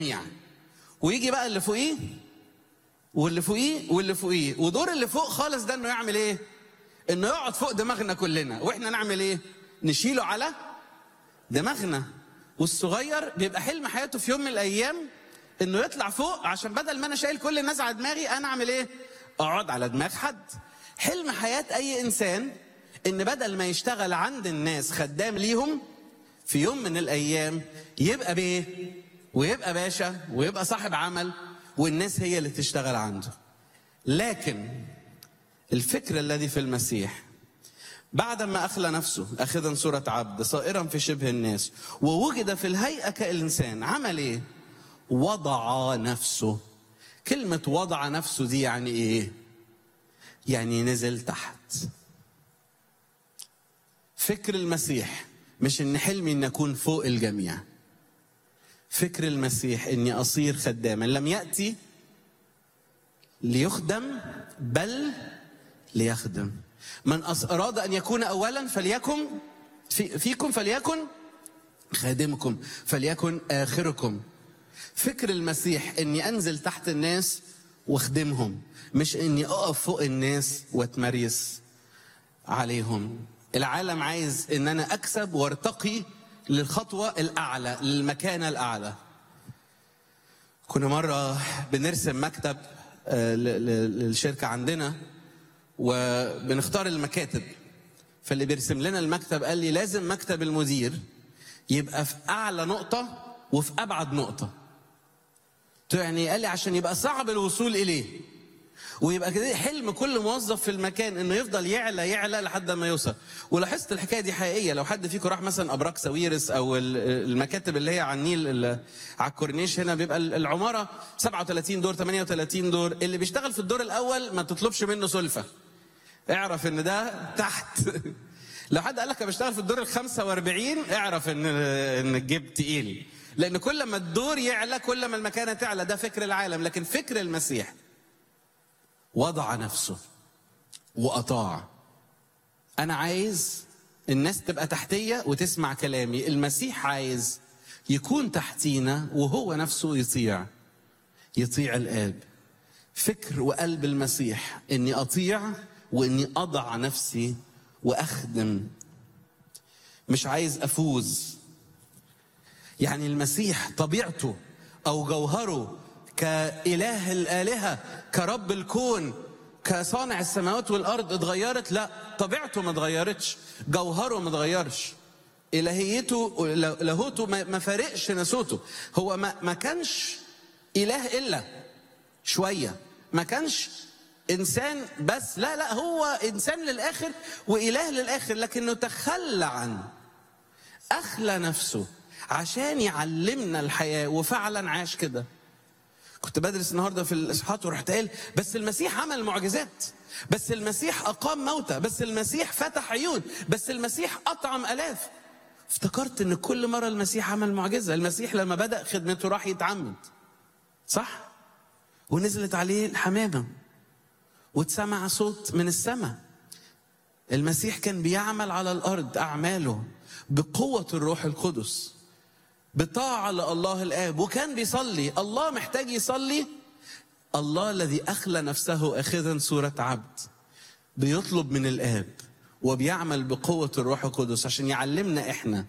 يعني ويجي بقى اللي فوقيه واللي فوقيه واللي فوقيه ودور اللي فوق خالص ده انه يعمل ايه؟ انه يقعد فوق دماغنا كلنا واحنا نعمل ايه؟ نشيله على دماغنا والصغير بيبقى حلم حياته في يوم من الايام انه يطلع فوق عشان بدل ما انا شايل كل الناس على دماغي انا اعمل ايه؟ اقعد على دماغ حد حلم حياه اي انسان ان بدل ما يشتغل عند الناس خدام ليهم في يوم من الايام يبقى بيه ويبقى باشا ويبقى صاحب عمل والناس هي اللي تشتغل عنده لكن الفكر الذي في المسيح بعد ما أخلى نفسه أخذا صورة عبد صائرا في شبه الناس ووجد في الهيئة كإنسان عمل إيه؟ وضع نفسه كلمة وضع نفسه دي يعني إيه؟ يعني نزل تحت فكر المسيح مش إن حلمي إن أكون فوق الجميع فكر المسيح إني أصير خداما لم يأتي ليخدم بل ليخدم من أراد أن يكون أولا فليكن في فيكم فليكن خادمكم فليكن آخركم فكر المسيح أني أنزل تحت الناس واخدمهم مش أني أقف فوق الناس واتمريس عليهم العالم عايز أن أنا أكسب وارتقي للخطوة الأعلى للمكانة الأعلى كنا مرة بنرسم مكتب للشركة عندنا وبنختار المكاتب فاللي بيرسم لنا المكتب قال لي لازم مكتب المدير يبقى في اعلى نقطه وفي ابعد نقطه يعني قال لي عشان يبقى صعب الوصول اليه ويبقى كده حلم كل موظف في المكان انه يفضل يعلى يعلى لحد ما يوصل ولاحظت الحكايه دي حقيقيه لو حد فيكم راح مثلا ابراج ساويرس او المكاتب اللي هي على النيل على الكورنيش هنا بيبقى العماره 37 دور 38 دور اللي بيشتغل في الدور الاول ما تطلبش منه سلفه اعرف ان ده تحت لو حد قال لك انا بشتغل في الدور ال 45 اعرف ان ان الجيب تقيل لان كل ما الدور يعلى كل ما المكانه تعلى ده فكر العالم لكن فكر المسيح وضع نفسه واطاع انا عايز الناس تبقى تحتيه وتسمع كلامي المسيح عايز يكون تحتينا وهو نفسه يطيع يطيع الاب فكر وقلب المسيح اني اطيع واني اضع نفسي واخدم مش عايز افوز يعني المسيح طبيعته او جوهره كاله الالهه كرب الكون كصانع السماوات والارض اتغيرت لا طبيعته ما اتغيرتش جوهره ما اتغيرش الهيته لاهوته ما فارقش نسوته هو ما ما كانش اله الا شويه ما كانش انسان بس لا لا هو انسان للاخر واله للاخر لكنه تخلى عنه اخلى نفسه عشان يعلمنا الحياه وفعلا عاش كده كنت بدرس النهارده في الاصحاحات ورحت قايل بس المسيح عمل معجزات بس المسيح اقام موتى بس المسيح فتح عيون بس المسيح اطعم الاف افتكرت ان كل مره المسيح عمل معجزه المسيح لما بدا خدمته راح يتعمد صح ونزلت عليه الحمامه واتسمع صوت من السماء المسيح كان بيعمل على الارض اعماله بقوه الروح القدس بطاعه لله الاب وكان بيصلي الله محتاج يصلي الله الذي اخلى نفسه اخذا صوره عبد بيطلب من الاب وبيعمل بقوه الروح القدس عشان يعلمنا احنا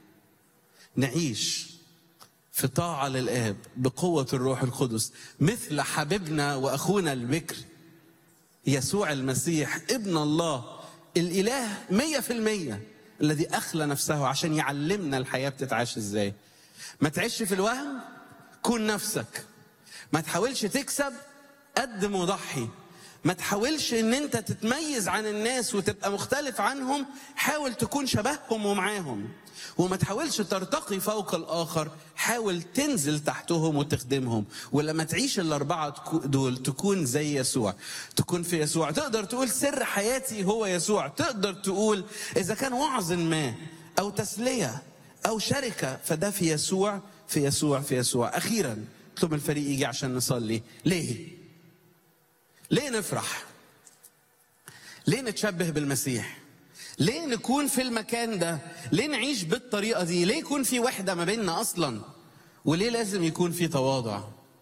نعيش في طاعه للاب بقوه الروح القدس مثل حبيبنا واخونا البكر يسوع المسيح ابن الله الاله مية في المية الذي أخلى نفسه عشان يعلمنا الحياة بتتعاش ازاي ما تعيش في الوهم كن نفسك ما تحاولش تكسب قدم وضحي ما تحاولش ان انت تتميز عن الناس وتبقى مختلف عنهم حاول تكون شبههم ومعاهم وما تحاولش ترتقي فوق الاخر حاول تنزل تحتهم وتخدمهم ولما تعيش الاربعه دول تكون زي يسوع تكون في يسوع تقدر تقول سر حياتي هو يسوع تقدر تقول اذا كان وعظ ما او تسليه او شركه فده في يسوع في يسوع في يسوع اخيرا اطلب الفريق يجي عشان نصلي ليه ليه نفرح ليه نتشبه بالمسيح ليه نكون في المكان ده ليه نعيش بالطريقه دي ليه يكون في وحده ما بيننا اصلا وليه لازم يكون في تواضع